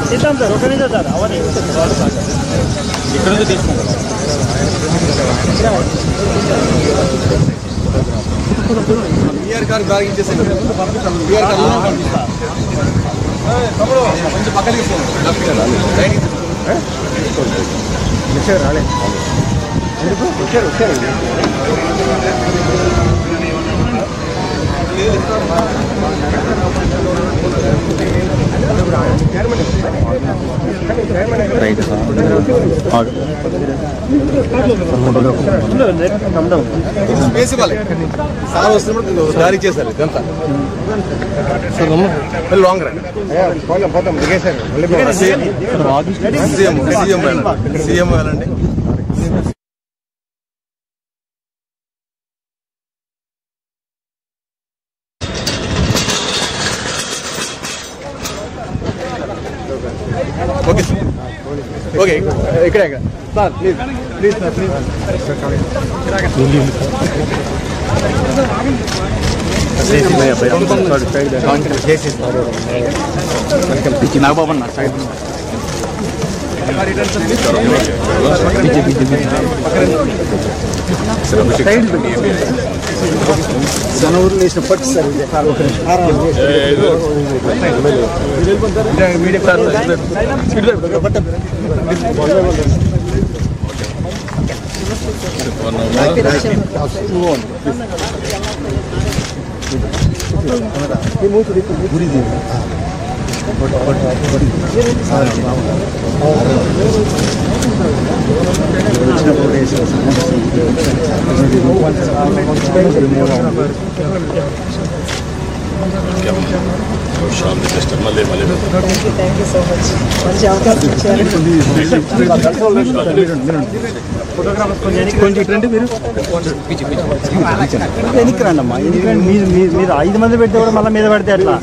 ఇద్దాం సార్ ఒక నిమిషం సార్ అవన్నీ ఇక్కడ నుంచి తీసుకుంటాం బిఆర్ కార్ బ్యాగ్ ఇచ్చేసాను బిఆర్ కార్ తమ్ముడు కొంచెం పక్కన తీసుకోండి రైట్ రాలే ఎందుకు వచ్చారు వచ్చారు స్పేస్ ఇవ్వాలి సార్ వస్తున్నప్పుడు దారి ఇచ్చేసారు ఇదంతా మళ్ళీ లాంగ్ రండి పోతాం పోతాం దిగేశారు మళ్ళీ సీఎం సీఎం వెళ్ళండి సీఎం వెళ్ళండి ఓకే ఓకే ఇక్కడ ఇక్కడ sir please please sir please Nagababu అన్న సైడ్ ఊర్లో వేసిన పట్టు sir thank you so much మంచి అవకాశం ఇచ్చారు కొంచెం ఇట్రండి మీరు వెనక్కి రండి అమ్మా ఎందుకంటే మీరు మీరు- మీరు ఐదు మంది పెడితే కూడా మళ్ళీ మీద పడితే ఎట్లా